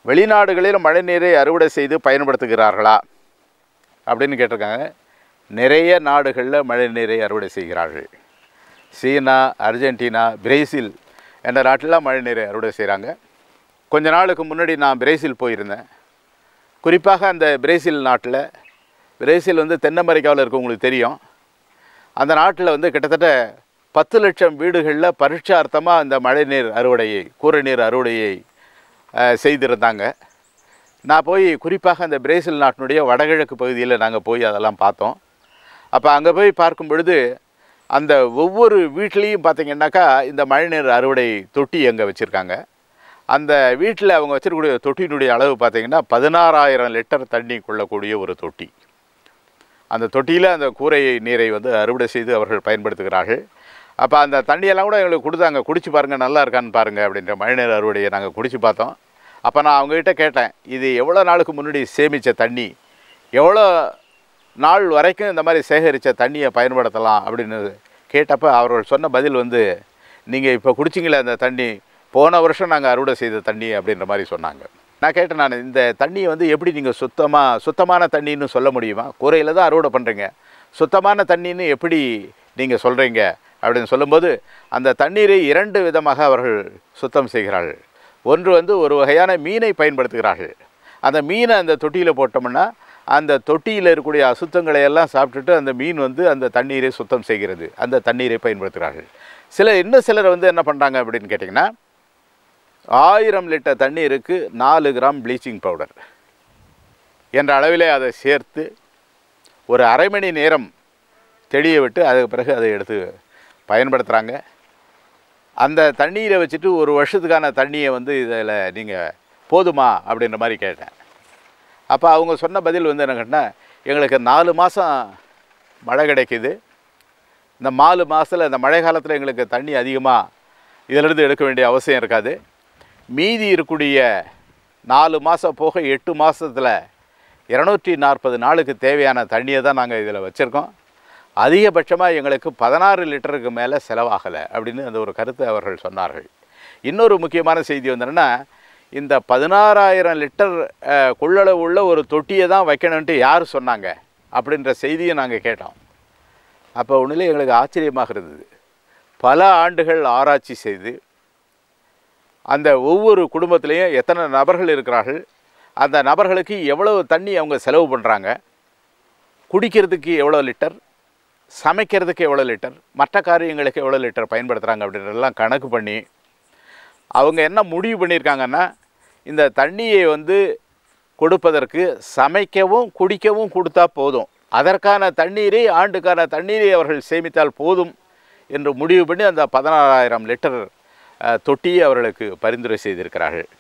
வெளிநாடுகளில் மழைநீரை அறுவடை செய்து பயன்படுத்துகிறார்களா அப்படின்னு கேட்டிருக்காங்க நிறைய நாடுகளில் மழைநீரை அறுவடை செய்கிறார்கள் சீனா அர்ஜென்டினா பிரேசில் என்ற நாட்டிலாம் மழைநீரை அறுவடை செய்கிறாங்க கொஞ்ச நாளுக்கு முன்னாடி நான் பிரேசில் போயிருந்தேன் குறிப்பாக அந்த பிரேசில் நாட்டில் பிரேசில் வந்து தென் அமெரிக்காவில் இருக்கவங்களுக்கு தெரியும் அந்த நாட்டில் வந்து கிட்டத்தட்ட பத்து லட்சம் வீடுகளில் பரீட்சார்த்தமாக அந்த மழைநீர் அறுவடையை கூரைநீர் அறுவடையை அஹ், செய்திருந்தாங்க நான் போய் குறிப்பாக அந்த பிரேசில் நாட்டினுடைய வடகிழக்கு பகுதியில் நாங்கள் போய் அதெல்லாம் பார்த்தோம் அப்போ அங்கே போய் பார்க்கும் பொழுது அந்த ஒவ்வொரு வீட்லேயும் பார்த்தீங்கன்னாக்கா இந்த மழைநீர் அறுவடை தொட்டி அங்கே வச்சுருக்காங்க அந்த வீட்டில் அவங்க வச்சிருக்கக்கூடிய தொட்டியினுடைய அளவு பார்த்தீங்கன்னா பதினாறாயிரம் லிட்டர் தண்ணி கொள்ளக்கூடிய ஒரு தொட்டி அந்த தொட்டியில் அந்த கூரை நீரை வந்து அறுவடை செய்து அவர்கள் பயன்படுத்துகிறார்கள் அப்போ அந்த தண்ணியெல்லாம் கூட எங்களுக்கு கொடுத்தாங்க குடிச்சு பாருங்கள் நல்லா இருக்கான்னு பாருங்கள் அப்படின்ற மழைநீர் அறுவடையை நாங்கள் குடிச்சு பார்த்தோம் அப்போ நான் அவங்ககிட்ட கேட்டேன் இது எவ்வளோ நாளுக்கு முன்னாடி சேமித்த தண்ணி எவ்வளோ நாள் வரைக்கும் இந்த மாதிரி சேகரித்த தண்ணியை பயன்படுத்தலாம் அப்படின்னு கேட்டப்போ அவர்கள் சொன்ன பதில் வந்து நீங்கள் இப்போ குடிச்சிங்களே அந்த தண்ணி போன வருஷம் நாங்கள் அறுவடை செய்த தண்ணி அப்படின்ற மாதிரி சொன்னாங்க நான் கேட்டேன் நான் இந்த தண்ணியை வந்து எப்படி நீங்கள் சுத்தமாக சுத்தமான தண்ணின்னு சொல்ல முடியுமா கூரையில் தான் அறுவடை பண்ணுறீங்க சுத்தமான தண்ணின்னு எப்படி நீங்கள் சொல்கிறீங்க அப்படின்னு சொல்லும்போது அந்த தண்ணீரை இரண்டு விதமாக அவர்கள் சுத்தம் செய்கிறார்கள் ஒன்று வந்து ஒரு வகையான மீனை பயன்படுத்துகிறார்கள் அந்த மீனை அந்த தொட்டியில் போட்டோம்னா அந்த தொட்டியில் இருக்கக்கூடிய அசுத்தங்களை எல்லாம் சாப்பிட்டுட்டு அந்த மீன் வந்து அந்த தண்ணீரை சுத்தம் செய்கிறது அந்த தண்ணீரை பயன்படுத்துகிறார்கள் சில இன்னும் சிலர் வந்து என்ன பண்ணுறாங்க அப்படின்னு கேட்டிங்கன்னா ஆயிரம் லிட்டர் தண்ணீருக்கு நாலு கிராம் ப்ளீச்சிங் பவுடர் என்ற அளவிலே அதை சேர்த்து ஒரு அரை மணி நேரம் தெளிய விட்டு அதுக்கு பிறகு அதை எடுத்து பயன்படுத்துகிறாங்க அந்த தண்ணீரை வச்சுட்டு ஒரு வருஷத்துக்கான தண்ணியை வந்து இதில் நீங்கள் போதுமா அப்படின்ற மாதிரி கேட்டேன் அப்போ அவங்க சொன்ன பதில் வந்து என்ன கேட்டால் எங்களுக்கு நாலு மாதம் மழை கிடைக்குது இந்த நாலு மாதத்தில் இந்த மழை காலத்தில் எங்களுக்கு தண்ணி அதிகமாக இதிலிருந்து எடுக்க வேண்டிய அவசியம் இருக்காது மீதி இருக்கக்கூடிய நாலு மாதம் போக எட்டு மாதத்தில் இரநூற்றி நாற்பது நாளுக்கு தேவையான தண்ணியை தான் நாங்கள் இதில் வச்சுருக்கோம் அதிகபட்சமாக எங்களுக்கு பதினாறு லிட்டருக்கு மேலே செலவாகலை அப்படின்னு அந்த ஒரு கருத்தை அவர்கள் சொன்னார்கள் இன்னொரு முக்கியமான செய்தி வந்து என்னன்னா இந்த பதினாறாயிரம் லிட்டர் அஹ், கொள்ளளவு உள்ள ஒரு தொட்டியை தான் வைக்கணுன்ட்டு யார் சொன்னாங்க அப்படின்ற செய்தியை நாங்கள் கேட்டோம் அப்போ ஒன்றில் எங்களுக்கு ஆச்சரியமாக இருந்தது பல ஆண்டுகள் ஆராய்ச்சி செய்து அந்த ஒவ்வொரு குடும்பத்திலையும் எத்தனை நபர்கள் இருக்கிறார்கள் அந்த நபர்களுக்கு எவ்வளவு தண்ணி அவங்க செலவு பண்ணுறாங்க குடிக்கிறதுக்கு எவ்வளோ லிட்டர் சமைக்கிறதுக்கு எவ்வளோ லிட்டர் மற்ற காரியங்களுக்கு எவ்வளோ லிட்டர் பயன்படுத்துகிறாங்க அப்படின்றதெல்லாம் கணக்கு பண்ணி அவங்க என்ன முடிவு பண்ணியிருக்காங்கன்னா இந்த தண்ணியை வந்து கொடுப்பதற்கு சமைக்கவும் குடிக்கவும் கொடுத்தா போதும் அதற்கான தண்ணீரை ஆண்டுக்கான தண்ணீரை அவர்கள் சேமித்தால் போதும் என்று முடிவு பண்ணி அந்த பதினாறாயிரம் லிட்டர் அஹ், தொட்டியை அவர்களுக்கு பரிந்துரை செய்திருக்கிறார்கள்